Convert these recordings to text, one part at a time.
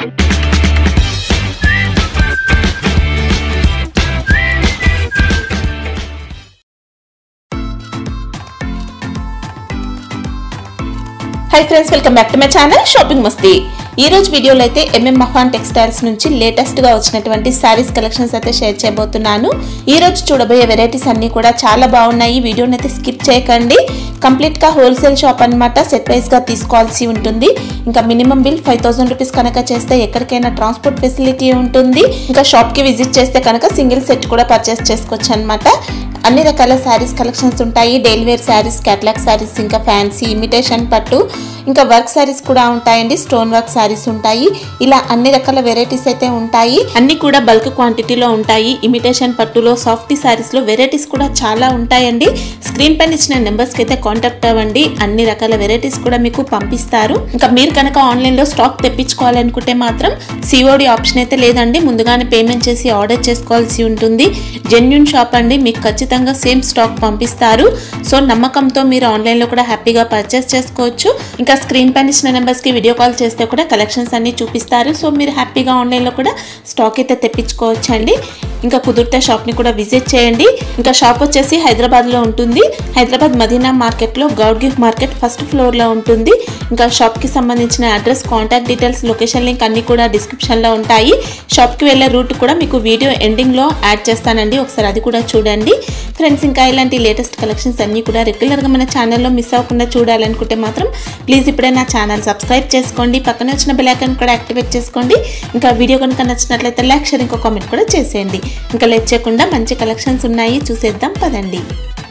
High friends welcome back to my channel shopping Masti ఈ రోజు వీడియోలో అయితే ఎంఎం మహాన్ టెక్స్టైల్స్ నుంచి లేటెస్ట్ గా వచ్చినటువంటి శారీస్ కలెక్షన్స్ అయితే షేర్ చేయబోతున్నాను ఈ రోజు చూడబోయే వెరైటీస్ అన్ని కూడా చాలా బాగున్నాయి వీడియోని అయితే స్కిప్ చేయకండి కంప్లీట్ గా హోల్సేల్ షాప్ అన్నమాట సెట్ వైస్ గా తీసుకోవాల్సి ఉంటుంది ఇంకా minimum bill five thousand rupees కనుక చేస్తే ఎక్కడికైనా ట్రాన్స్పోర్ట్ ఫెసిలిటీ ఉంటుంది ఇంకా షాప్ కి విజిట్ చేస్తే కనుక సింగిల్ సెట్ కూడా పర్చేస్ చేసుకోవచ్చు అనమాట అన్ని రకాల శారీస్ కలెక్షన్స్ ఉంటాయి daily wear saris catalogue saris ఇంకా ఫ్యాన్సీ ఇమిటేషన్ పట్టు ఇంకా వర్క్ శారీస్ కూడా ఉంటాయండి స్టోన్ వర్క్ శారీస్ ఉంటాయి ఇలా అన్ని రకాల వెరైటీస్ అయితే ఉంటాయి అన్ని కూడా బల్క్ క్వాంటిటీలో ఉంటాయి ఇమిటేషన్ పట్టులో సాఫ్టీ శారీస్ లో వెరైటీస్ కూడా చాలా ఉంటాయండి స్క్రీన్ పైన ఇచ్చిన నెంబర్స్ కి అయితే కాంటాక్ట్ అవ్వండి అన్ని రకాల వెరైటీస్ కూడా మీకు పంపిస్తారు ఇంకా మీరు కనుక ఆన్లైన్ లో స్టాక్ తెప్పించుకోవాలనుకుంటే మాత్రం సిఓడి ఆప్షన్ అయితే లేదండి ముందుగానే పేమెంట్ చేసి ఆర్డర్ చేసుకోవాల్సి ఉంటుంది జెన్యున్ షాప్ అండి మీకు ఖచ్చితంగా సేమ్ స్టాక్ పంపిస్తారు సో నమ్మకంతో మీరు ఆన్లైన్లో కూడా హ్యాపీగా పర్చేస్ చేసుకోవచ్చు ఇంకా స్క్రీన్ పైన ఇచ్చిన నెంబర్స్కి వీడియో కాల్ చేస్తే కూడా కలెక్షన్స్ అన్ని చూపిస్తారు సో మీరు హ్యాపీగా ఆన్లైన్లో కూడా స్టాక్ అయితే తెప్పించుకోవచ్చు అండి ఇంకా కుదిరితే షాప్ని కూడా విజిట్ చేయండి ఇంకా షాప్ వచ్చేసి హైదరాబాద్లో ఉంటుంది హైదరాబాద్ మదీనా మార్కెట్లో గౌడ్ గిఫ్ట్ మార్కెట్ ఫస్ట్ ఫ్లోర్లో ఉంటుంది ఇంకా షాప్కి సంబంధించిన address contact details location link అన్నీ కూడా డిస్క్రిప్షన్లో ఉంటాయి షాప్కి వెళ్ళే రూట్ కూడా మీకు వీడియో ఎండింగ్లో యాడ్ చేస్తానండి ఒకసారి అది కూడా చూడండి ఫ్రెండ్స్ ఇంకా ఇలాంటి లేటెస్ట్ కలెక్షన్స్ అన్నీ కూడా రెగ్యులర్గా మన ఛానల్లో మిస్ అవ్వకుండా చూడాలనుకుంటే మాత్రం ప్లీజ్ ఇప్పుడే నా ఛానల్ సబ్స్క్రైబ్ చేసుకోండి పక్కన వచ్చిన బెల్ ఐకాన్ కూడా యాక్టివేట్ చేసుకోండి ఇంకా వీడియో కనుక నచ్చినట్లయితే లైక్ షేర్ ఇంకో కామెంట్ కూడా చేసేయండి ఇంకా లేట్ చేయకుండా మంచి కలెక్షన్స్ ఉన్నాయి చూసేద్దాం పదండి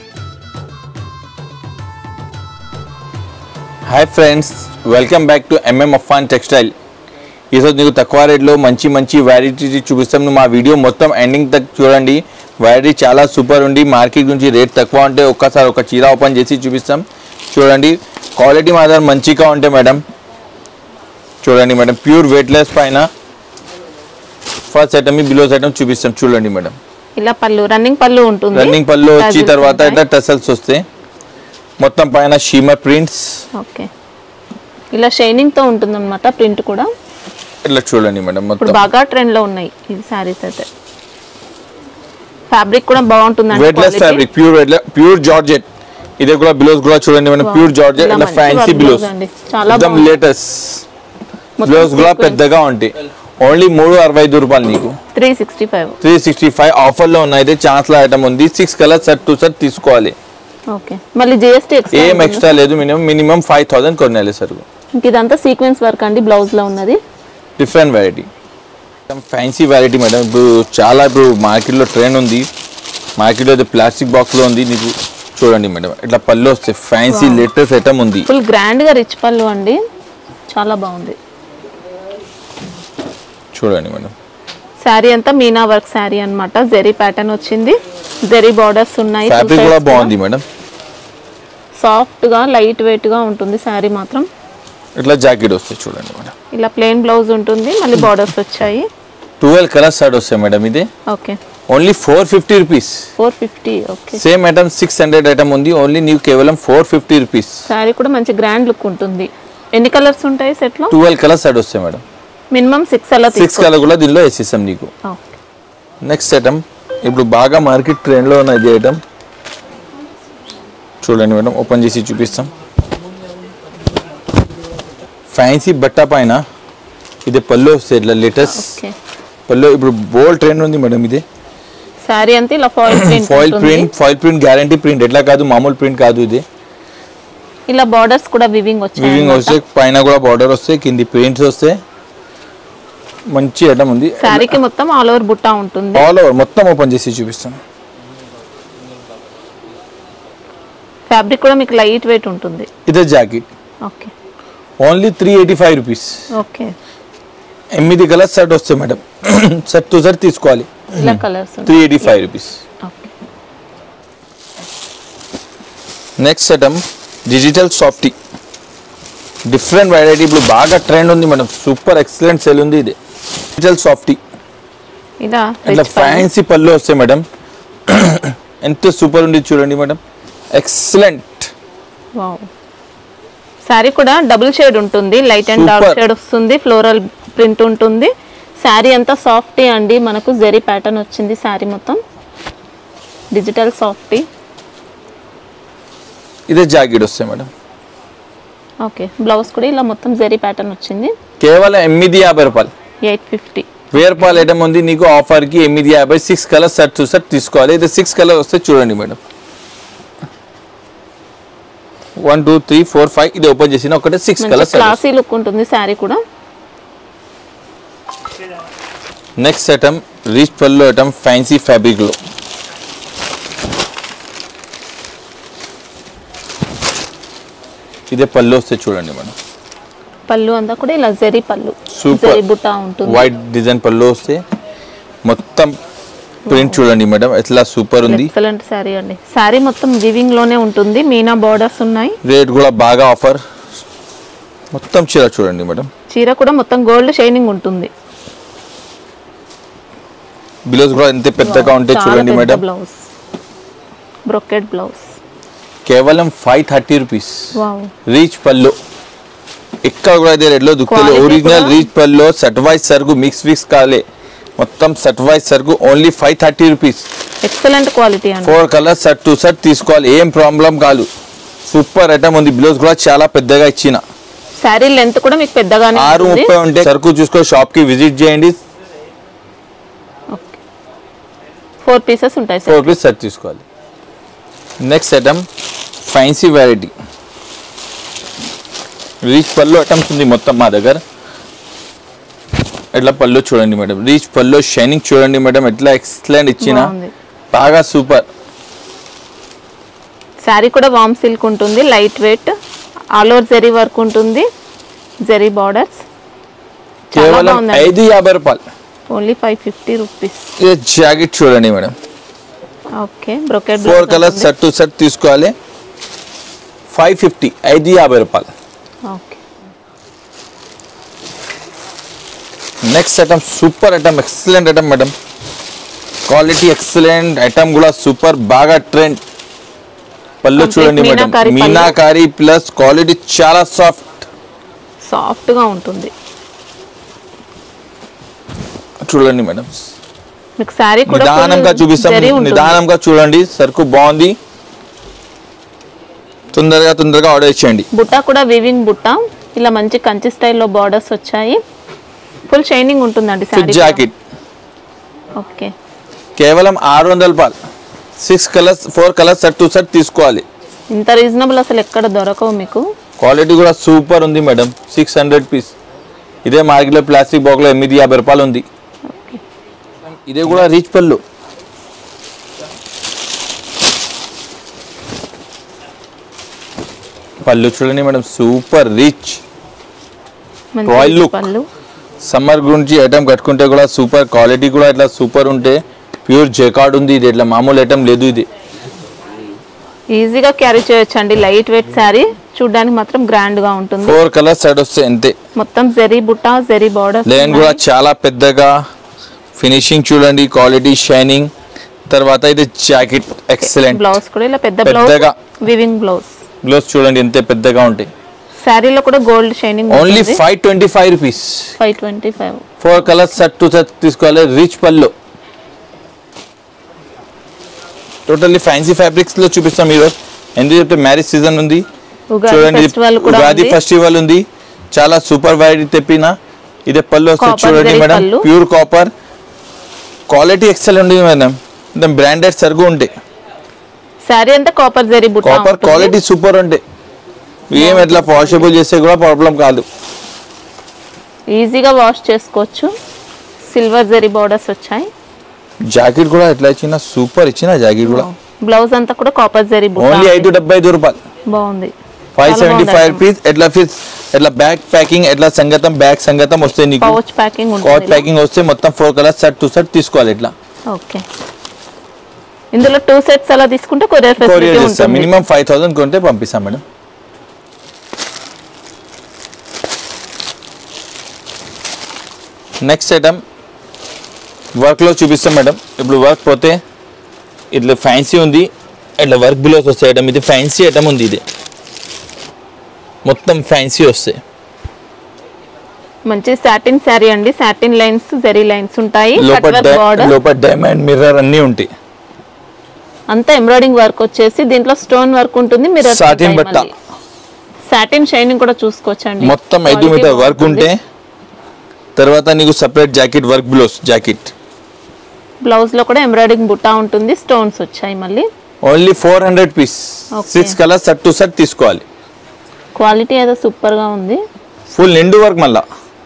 hi friends welcome back to MM Afan textile ఈరోజు నీకు తక్కువ రేట్లో మంచి మంచి వెరైటీ చూపిస్తాం నువ్వు మా వీడియో మొత్తం ఎండింగ్ తక్ చూడండి వెరైటీ చాలా సూపర్ ఉంది మార్కెట్ నుంచి రేట్ తక్కువ ఉంటే ఒక్కసారి ఒక చీర ఓపెన్ చేసి చూపిస్తాం చూడండి క్వాలిటీ మాత్రం మంచిగా ఉంటాయి మేడం చూడండి మేడం ప్యూర్ వెయిట్లెస్ పైన ఫస్ట్ ఐటమ్ బిలో ఐటమ్ చూపిస్తాం చూడండి మేడం ఇలా పళ్ళు రన్నింగ్ పళ్ళు ఉంటుంది రన్నింగ్ పళ్ళు వచ్చి Tassels తర్వాత ఉంటాయి. ఇట్లా టసల్స్ వస్తాయి మొత్తం పైన షీమర్ ప్రింట్స్ ఓకే ఇలా షైనింగ్ తో ఉంటుంది అనమాట ప్రింట్ కూడా ఇట్లా చూడండి మేడం ఇప్పుడు మొత్తం బాగా ట్రెండ్ లో ఉన్నాయి ఇది శారీస్ అయితే ఫ్యాబ్రిక్ కూడా బాగుంటుంది weightless fabric pure pure georgette ఇది కూడా బిలోస్ కూడా చూడండి మేడం ప్యూర్ జార్జెట్ ఇలా ఇట్లా మంచి ఫ్యాన్సీ work బిలోస్ blouse అండి. చాలా एकदम బాగుంది. లేటెస్ట్ మొత్తం బ్లౌజ్ కూడా sequence. పెద్దగా ఉంటాయి ఓన్లీ మూడు అరవై ఐదు రూపాయలు నీకు three sixty five three sixty five ఆఫర్లో ఉన్నాయి అయితే ఛాన్స్ లో ఐటమ్ ఉంది six colour set to set తీసుకోవాలి ఓకే మళ్ళీ జిఎస్టీ ఏం ఎక్స్ట్రా ఎక్స్ట్రా లేదు మినిమం మినిమం ఫైవ్ థౌసండ్ కొనాలి సార్ ఇంక ఇదంతా సీక్వెన్స్ వర్క్ అండి బ్లౌజ్ లో ఉన్నది different variety fancy variety madam ఇప్పుడు చాలా ఇప్పుడు మార్కెట్లో ట్రెండ్ ఉంది మార్కెట్లో అయితే ప్లాస్టిక్ బాక్స్లో ఉంది నీకు చూడండి మేడం ఇట్లా పళ్ళు వస్తాయి ఫ్యాన్సీ లేటెస్ట్ ఐటమ్ ఉంది ఫుల్ గ్రాండ్ గా రిచ్ పళ్ళు అండి చాలా బాగుంది చూడండి మేడం శారీ అంతా మీనా వర్క్ శారీ అన్నమాట జెరీ ప్యాటర్న్ వచ్చింది జెరీ బార్డర్స్ ఉన్నాయి ఫ్యాబ్రిక్ కూడా బాగుంది మేడం సాఫ్ట్ గా లైట్ వెయిట్ గా ఉంటుంది శారీ మాత్రం ఇట్లా జాకెట్ వస్తాయి చూడండి మేడం ఇలా ప్లెయిన్ బ్లౌజ్ ఉంటుంది మళ్ళీ బార్డర్స్ వచ్చాయి ట్వెల్వ్ కలర్స్ షర్ట్ వస్తాయి మేడం ఇది okay only four fifty rupees four fifty okay same item six hundred item ఉంది ఓన్లీ నీకు కేవలం ఫోర్ ఫిఫ్టీ రూపీస్ శారీ కూడా మంచి గ్రాండ్ లుక్ ఉంటుంది ఎన్ని కలర్స్ ఉంటాయి సెట్ లో ట్వెల్వ్ కలర్స్ షర్ట్ వస్తాయి మేడం మినిమం సిక్స్ అలా సిక్స్ తీసుకో కలర్ కూడా దీనిలో వేసేస్తాం నీకు ఓకే. నెక్స్ట్ ఐటమ్ ఇప్పుడు బాగా మార్కెట్ ట్రెండ్లో ఉన్న ఇది ఐటమ్ చూడండి మేడం ఓపెన్ చేసి చూపిస్తాం ఫ్యాన్సీ బట్ట పైన ఇది పళ్ళు వస్తాయి ఇట్లా లేటెస్ట్ ఓకే పళ్ళు ఇప్పుడు బోల్డ్ ట్రెండ్ ఉంది మేడం ఇది శారీ అంతా ఇలా ఫాయిల్ ప్రింట్ ఫాయిల్ ఉంటుంది print foil print guarantee print ఎట్లా కాదు మామూలు ప్రింట్ కాదు ఇది ఇలా బార్డర్స్ కూడా వివింగ్ వచ్చాయి వివింగ్ వస్తే పైన కూడా బార్డర్ వస్తాయి కింది ప్రింట్స్ వస్తాయి మంచి ఐటమ్ ఉంది శారీకి మొత్తం ఆల్ ఓవర్ బుట్ట ఉంటుంది ఆల్ ఓవర్ మొత్తం ఓపెన్ చేసి చూపిస్తాను ఫ్యాబ్రిక్ కూడా మీకు లైట్ వెయిట్ ఉంటుంది ఇదే jacket okay only three eighty five rupees okay ఎనిమిది కలర్ సెట్ వస్తాయి మేడం సెట్ టు సెట్ తీసుకోవాలి ఇలా colours three eighty five rupees okay next item digital softy different variety ఇప్పుడు బాగా ట్రెండ్ ఉంది మేడం సూపర్ ఎక్సలెంట్ సెల్ ఉంది ఇది digital softy ఇలా ఇట్లా rich pants. ఫ్యాన్సీ పళ్ళు వస్తాయి మేడం ఎంత సూపర్ ఉంది చూడండి మేడం ఎక్సలెంట్ వావ్ శారీ కూడా డబుల్ షేడ్ ఉంటుంది light and dark Super. Shade వస్తుంది ఫ్లోరల్ ప్రింట్ ఉంటుంది శారీ అంతా సాఫ్టీ అండి మనకు జెరీ ప్యాటర్న్ వచ్చింది శారీ మొత్తం డిజిటల్ సాఫ్టీ ఇదే జాకెట్ వస్తాయి మేడం ఓకే బ్లౌజ్ కూడా ఇలా మొత్తం జెరీ ప్యాటర్న్ వచ్చింది కేవలం ఎనిమిది యాభై రూపాయలు ఎయిట్ ఫిఫ్టీ వెయ్యి రూపాయలు ఐటమ్ ఉంది నీకు ఆఫర్కి ఎనిమిది యాభై six colour set to set తీసుకోవాలి అయితే సిక్స్ కలర్ వస్తే చూడండి madam one two three four five ఇది ఓపెన్ చేసిన ఒకటే సిక్స్ మంచి కలర్ సెట్ క్లాసీ లుక్ ఉంటుంది శారీ కూడా నెక్స్ట్ ఐటమ్ రీచ్ పళ్ళు ఐటమ్ ఫ్యాన్సీ ఫ్యాబ్రిక్లో ఇదే పళ్ళు వస్తే చూడండి మేడం పళ్ళు అంతా కూడా ఇలా జెరీ పళ్ళు Super. జెరీ బుట్ట ఉంటుంది వైట్ డిజైన్ పళ్ళు వస్తే మొత్తం ప్రింట్ చూడండి మేడం ఎట్లా సూపర్ ఉంది ఎక్సలెంట్ శారీ అండి శారీ మొత్తం వివింగ్ లోనే ఉంటుంది మీనా బార్డర్స్ ఉన్నాయి రేట్ కూడా బాగా ఆఫర్ మొత్తం చీర చూడండి మేడం చీర కూడా మొత్తం గోల్డ్ షైనింగ్ ఉంటుంది బ్లౌజ్ కూడా ఎంత పెద్దగా ఉంటే చూడండి మేడం బ్లౌజ్ బ్రొకెట్ బ్లౌజ్ కేవలం five thirty rupees wow rich పళ్ళు ఇక్కడ కూడా ఇదే రేట్లో దుక్కులు Quality ఒరిజినల్ కూడా- రీచ్ పళ్ళు సర్టిఫైడ్ సరుకు మిక్స్ మిక్స్ కాలే మొత్తం సర్టిఫైడ్ సరుకు only five thirty rupees excellent quality అండి four colour set to set తీసుకోవాలి ఏం ప్రాబ్లం కాదు సూపర్ ఐటమ్ ఉంది బ్లౌజ్ కూడా చాలా పెద్దగా ఇచ్చిన శారీ లెంత్ కూడా మీకు పెద్దగానే ఆరు ఉంటుంది ముప్పై ఉంటే సరుకు చూసుకో షాప్ కి విజిట్ చేయండి ఓకే ఫోర్ పీసెస్ ఉంటాయి సార్ ఫోర్ పీస్ సెట్ తీసుకోవాలి next item fancy variety rich పళ్ళు ఐటమ్స్ ఉంది మొత్తం మా దగ్గర ఎట్లా పళ్ళు చూడండి మేడం రీచ్ పళ్ళు షైనింగ్ చూడండి మేడం ఎట్లా ఎక్సలెంట్ ఇచ్చిన బాగుంది బాగా సూపర్ శారీ కూడా వామ్ సిల్క్ ఉంటుంది light weight all over zari work ఉంటుంది జెరీ బార్డర్స్ చాలా కేవలం బాగుందండి ఐదు యాభై రూపాయలు ఓన్లీ ఫైవ్ ఫిఫ్టీ రూపీస్ ఇది జాకెట్ చూడండి madam okay brocade four colours set to set తీసుకోవాలి ఫైవ్ ఫిఫ్టీ ఐదు యాభై రూపాయలు okay next item super item excellent item madam quality excellent item కూడా సూపర్ బాగా ట్రెండ్ పళ్ళు Complete చూడండి మేడం మీనాకారి పళ్ళు. మీనాకారి ప్లస్ క్వాలిటీ చాలా సాఫ్ట్ సాఫ్ట్ గా ఉంటుంది చూడండి మేడం మీకు శారీ కూడా నిదానంగా full చూపిస్తాం జరీ ఉంటుంది. నిదానంగా చూడండి సరుకు బాగుంది తొందరగా తొందరగా ఆర్డర్ ఇచ్చేయండి బుట్ట కూడా వివింగ్ బుట్ట ఇలా మంచి కంచి స్టైల్లో బార్డర్స్ వచ్చాయి ఫుల్ షైనింగ్ ఉంటుందండి ఫిట్ శారీ జాకెట్ ఓకే కేవలం ఆరు వందల రూపాయలు six colours four colours set to set తీసుకోవాలి ఇంత రీజనబుల్ అసలు ఎక్కడ దొరకవు మీకు క్వాలిటీ కూడా సూపర్ ఉంది మేడం సిక్స్ హండ్రెడ్ పీస్ ఇదే మార్కెట్లో ప్లాస్టిక్ బాక్లో ఎనిమిది యాభై రూపాయలు ఉంది ఓకే ఇదే కూడా రీచ్ పళ్ళు పళ్ళు చూడండి మేడం సూపర్ రిచ్ మంచి Royal రిచ్ look. పళ్ళు సమ్మర్ గురించి ఐటమ్ కట్టుకుంటే కూడా సూపర్ క్వాలిటీ కూడా ఇట్లా సూపర్ ఉంటే ప్యూర్ జెకార్డ్ ఉంది ఇది ఇట్లా మామూలు ఐటమ్ లేదు ఇది ఈజీగా క్యారీ చేయొచ్చు అండి లైట్ వెయిట్ శారీ చూడడానికి మాత్రం గ్రాండ్ గా ఉంటుంది ఫోర్ కలర్స్ సెట్ వస్తే అంతే మొత్తం జెరీ బుట్ట జెరీ బార్డర్ లైన్ కూడా చాలా పెద్దగా ఫినిషింగ్ చూడండి క్వాలిటీ షైనింగ్ తర్వాత ఇది జాకెట్ ఎక్సలెంట్ బ్లౌజ్ కూడా ఇలా పెద్ద బ్లౌజ్ పెద్దగా. వివింగ్ బ్లౌజ్ బ్లౌజ్ చూడండి ఎంత పెద్దగా ఉంటాయి శారీలో కూడా gold shining only five twenty five rupees five twenty five four colours set to set తీసుకోవాలి రిచ్ పళ్ళు టోటల్లీ ఫ్యాన్సీ ఫ్యాబ్రిక్స్ లో చూపిస్తాం ఈరోజు ఎందుకు చెప్తే మ్యారేజ్ సీజన్ ఉంది ఉగాది చూడండి ఫెస్టివల్ కూడా ఉగాది ఉంది. ఫెస్టివల్ ఉంది చాలా సూపర్ వెరైటీ తెప్పిన ఇదే పళ్ళు వస్తే Copper చూడండి జరీ మేడం పళ్ళు. ప్యూర్ కాపర్ క్వాలిటీ ఎక్సలెంట్ ఉంది మేడం एकदम బ్రాండెడ్ సరుకు ఉంటాయి శారీ అంతా కాపర్ జెరీ బుట్ట కాపర్ ఉంటుంది. క్వాలిటీ సూపర్ ఉంటాయి ఏం ఎట్లా పాసిబుల్ చేస్తే కూడా ప్రాబ్లం కాదు ఈజీగా వాష్ చేసుకోవచ్చు సిల్వర్ జెరీ బార్డర్స్ వచ్చాయి జాకెట్ కూడా ఎట్లా ఇచ్చిన సూపర్ ఇచ్చిన జాకెట్ కూడా బ్లౌజ్ అంతా కూడా కాపర్ జెరీ బుట్ట ఓన్లీ ఐదు డెబ్బై ఐదు రూపాయలు బాగుంది ఫైవ్ చాలా సెవెంటీ బాగుంది ఫైవ్ item. రూపీస్ ఎట్లా ఫీస్ ఎట్లా బ్యాగ్ ప్యాకింగ్ ఎట్లా సంగతం బ్యాగ్ సంగతం వస్తాయి నీకు పౌచ్ ప్యాకింగ్ కాట్ ఉంటుంది ప్యాకింగ్ వస్తే మొత్తం four colours set to set తీసుకోవాలి ఇట్లా ఓకే ఇందులో టూ సెట్స్ అలా తీసుకుంటే కొరియర్ కొరియర్ ఫెసిలిటీ చేస్తాం ఉంటుంది మినిమం ఫైవ్ థౌసండ్ కొంటే పంపిస్తాం మేడం నెక్స్ట్ ఐటమ్ వర్క్లో చూపిస్తాం మేడం ఇప్పుడు వర్క్ పోతే ఇట్లా ఫ్యాన్సీ ఉంది ఇట్లా వర్క్ బిలోస్ వస్తాయి ఐటమ్ ఇది ఫ్యాన్సీ ఐటమ్ ఉంది ఇది మొత్తం ఫ్యాన్సీ వస్తాయి మంచి సాటిన్ శారీ అండి సాటిన్ లైన్స్ జెరీ లైన్స్ ఉంటాయి లోపల కట్ వర్క్ బార్డర్ లోపల డైమండ్ మిర్రర్ అన్నీ ఉంటాయి అంతా ఎంబ్రాయిడింగ్ వర్క్ వచ్చేసి దీంట్లో స్టోన్ వర్క్ ఉంటుంది మిర్రర్ Satin బట్ట. సాటిన్ షైనింగ్ కూడా చూసుకోవచ్చండి మొత్తం ఐదు Quality మీటర్ వర్క్ బాగుంటుంది. ఉంటే తర్వాత నీకు separate jacket work blouse jacket blouse లో కూడా ఎంబ్రాయిడింగ్ బుట్ట ఉంటుంది స్టోన్స్ వచ్చాయి మళ్ళీ only four hundred piece Okay. Six colour set to set తీసుకోవాలి క్వాలిటీ ఏదో సూపర్ గా ఉంది ఫుల్ నిండు వర్క్ మళ్ళా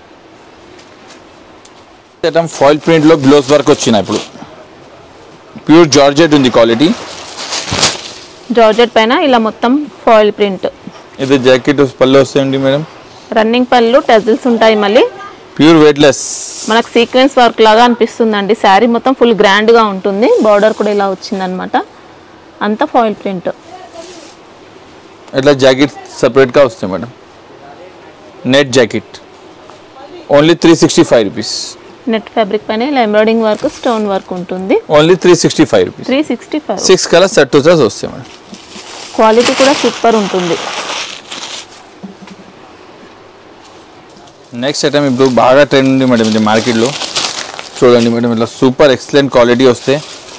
ఫాయిల్ ప్రింట్ లో బ్లౌజ్ వర్క్ వచ్చిన ఇప్పుడు ప్యూర్ జార్జెట్ ఉంది క్వాలిటీ జార్జెట్ పైన ఇలా మొత్తం ఫాయిల్ ప్రింట్ ఇది జాకెట్ పళ్ళు వస్తాయండి మేడం రన్నింగ్ పళ్ళు టెజిల్స్ ఉంటాయి మళ్ళీ ప్యూర్ వెయిట్లెస్ మనకు సీక్వెన్స్ వర్క్ లాగా అనిపిస్తుందండి శారీ మొత్తం ఫుల్ గ్రాండ్ గా ఉంటుంది బార్డర్ కూడా ఇలా వచ్చిందనమాట అంతా ఫాయిల్ ప్రింట్ ఇట్లా జాకెట్ సపరేట్గా వస్తాయి madam net jacket only three sixty five rupees net fabric పైన ఇలా ఎంబ్రాయిడింగ్ వర్క్ స్టోన్ వర్క్ ఉంటుంది only three sixty five rupees three sixty five six colour set to set వస్తాయి మేడం క్వాలిటీ కూడా super ఉంటుంది next item ఇప్పుడు బాగా trend ఉంది madam ఇది మార్కెట్లో చూడండి మేడం ఇట్లా సూపర్ ఎక్సలెంట్ క్వాలిటీ వస్తే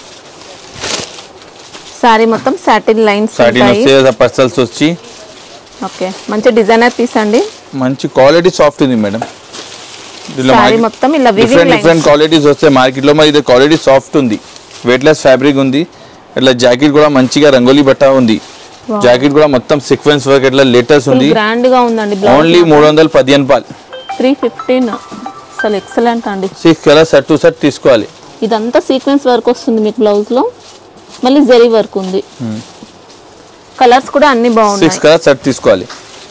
శారీ మొత్తం సాటిన్ లైన్స్ సాటిన్ ఉంటాయి వస్తే పర్సల్స్ వచ్చి ఓకే మంచి డిజైనర్ పీస్ అండి మంచి క్వాలిటీ సాఫ్ట్ ఉంది మేడం దీనిలో శారీ మొత్తం ఇలా weaving different different lines qualities వస్తాయి మార్కెట్లో మరి ఇది క్వాలిటీ సాఫ్ట్ ఉంది వెయిట్లెస్ ఫ్యాబ్రిక్ ఉంది ఇట్లా జాకెట్ కూడా మంచిగా రంగోలీ బట్ట ఉంది జాకెట్ కూడా మొత్తం సీక్వెన్స్ వర్క్ ఇట్లా లేటెస్ట్ ఉంది గ్రాండ్ గా ఉందండి ఓన్లీ మూడు వందల పదిహేను పాల్ త్రీ ఫిఫ్టీన్ అసలు ఎక్సలెంట్ అండి six colour set to set తీసుకోవాలి ఇదంతా సీక్వెన్స్ వర్క్ వస్తుంది మీకు బ్లౌజ్ లో మళ్ళీ జరీ వర్క్ ఉంది కలర్స్ కూడా అన్ని సిక్స్ బాగున్నాయి కలర్ సెట్ తీసుకోవాలి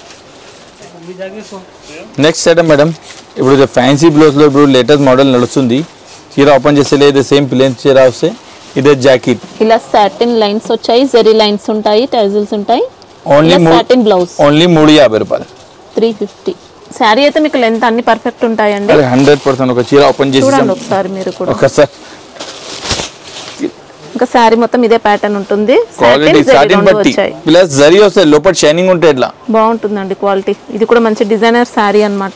నెక్స్ట్ ఐటమ్ మేడం ఇప్పుడు ఇది ఫ్యాన్సీ బ్లౌజ్లో ఇప్పుడు లేటెస్ట్ మోడల్ నడుస్తుంది చీర ఓపెన్ చేస్తే ఇది సేమ్ ప్లేన్ చీర వస్తే ఇదే జాకెట్ ఇలా సాటిన్ లైన్స్ వచ్చాయి జరీ లైన్స్ ఉంటాయి టైజిల్స్ ఉంటాయి ఓన్లీ సాటిన్ బ్లౌజ్ ఓన్లీ మూడు యాభై రూపాయలు త్రీ ఫిఫ్టీ శారీ అయితే మీకు లెంత్ అన్ని పర్ఫెక్ట్ ఉంటాయండి అదే హండ్రెడ్ పర్సెంట్ ఒక చీర ఓపెన్ చేసి చూడండి ఒకసారి మీరు కూడా ఒకసారి ఇంకా శారీ మొత్తం ఇదే ప్యాటర్న్ ఉంటుంది క్వాలిటీ Satin, zari సాటిన్ రెండు బట్టి వచ్చాయి ప్లస్ జరీ వస్తాయి లోపల షైనింగ్ ఉంటే ఇట్లా బాగుంటుందండి క్వాలిటీ ఇది కూడా మంచి డిజైనర్ శారీ అన్నమాట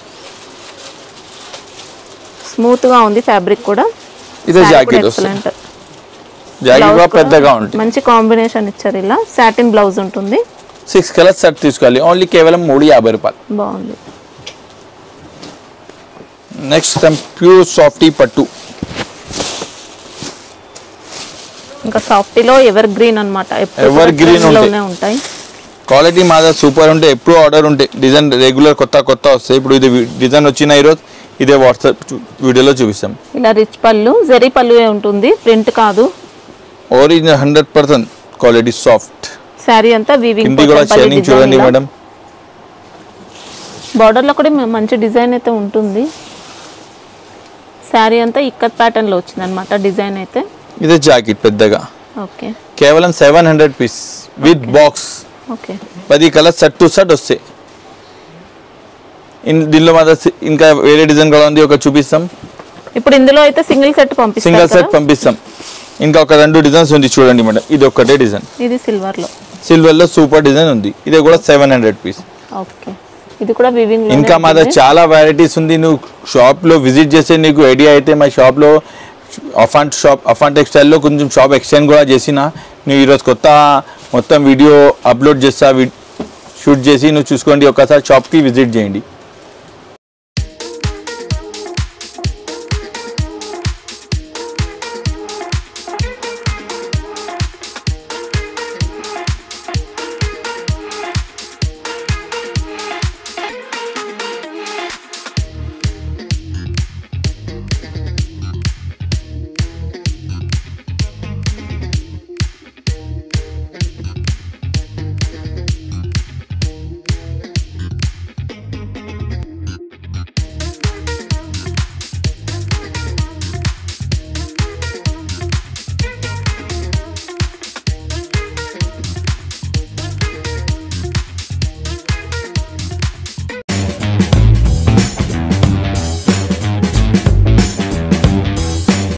స్మూత్ గా ఉంది ఫ్యాబ్రిక్ కూడా ఇదే Saree కూడా జాకెట్ వస్తుంది excellent. జాకెట్ Blouse కూడా కూడా పెద్దగా ఉంటుంది మంచి కాంబినేషన్ ఇచ్చారు ఇలా సాటిన్ బ్లౌజ్ ఉంటుంది సిక్స్ కలర్స్ సెట్ తీసుకోవాలి ఓన్లీ కేవలం మూడు యాభై రూపాయలు బాగుంది నెక్స్ట్ టైం ప్యూర్ సాఫ్టీ పట్టు ఇంకా సాఫ్టీలో ఎవర్ గ్రీన్ అనమాట Ever green ఉంటాయి. లోనే ఉంటాయి క్వాలిటీ మాదా సూపర్ ఉంటే ఎప్పుడు ఆర్డర్ ఉంటే డిజైన్ రెగ్యులర్ కొత్త కొత్త వస్తాయి ఇప్పుడు ఇది డిజైన్ వచ్చిన ఈరోజు ఇదే వాట్సాప్ వీడియోలో చూపిస్తాం ఇలా రిచ్ పళ్ళు జరీ పళ్ళు ఉంటుంది ప్రింట్ కాదు original hundred percent quality soft sari అంతా వీవింగ్ కింది కూడా షైనింగ్ చూడండి మేడం బార్డర్ లో కూడా మ- మంచి డిజైన్ అయితే ఉంటుంది శారీ అంతా ఇక్కత్ ప్యాటర్న్ లో వచ్చింది అనమాట డిజైన్ అయితే ఇదే జాకెట్ పెద్దగా ఓకే కేవలం seven hundred piece with box okay పది కలర్ సెట్ టు సెట్ వస్తాయి ఇన్- దీనిలో మాత్రం సి- ఇంకా వేరే డిజైన్ కూడా ఉంది ఒక చూపిస్తాం ఇప్పుడు ఇందులో అయితే సింగిల్ సెట్ సింగిల్ పంపిస్తారు సెట్ కదా? పంపిస్తాం ఇంకా ఒక రెండు డిజైన్స్ ఉంది చూడండి మేడం ఇది ఒక్కటే డిజైన్ ఇది సిల్వర్ లో సిల్వర్ లో సూపర్ డిజైన్ ఉంది ఇది కూడా సెవెన్ హండ్రెడ్ పీస్ ఓకే ఇది కూడా వివింగ్ ఇంకా మా దగ్గర చాలా వెరైటీస్ ఉంది నువ్వు షాప్ లో విజిట్ చేస్తే నీకు ఐడియా అయితే మా షాప్ లో అఫాంట్ షాప్ అఫాంట్ టెక్స్టైల్లో కొంచెం షాప్ ఎక్స్టెండ్ కూడా చేసిన నువ్వు ఈరోజు కొత్త మొత్తం వీడియో అప్లోడ్ చేస్తా షూట్ చేసి నువ్వు చూసుకోండి ఒకసారి షాప్కి విజిట్ చేయండి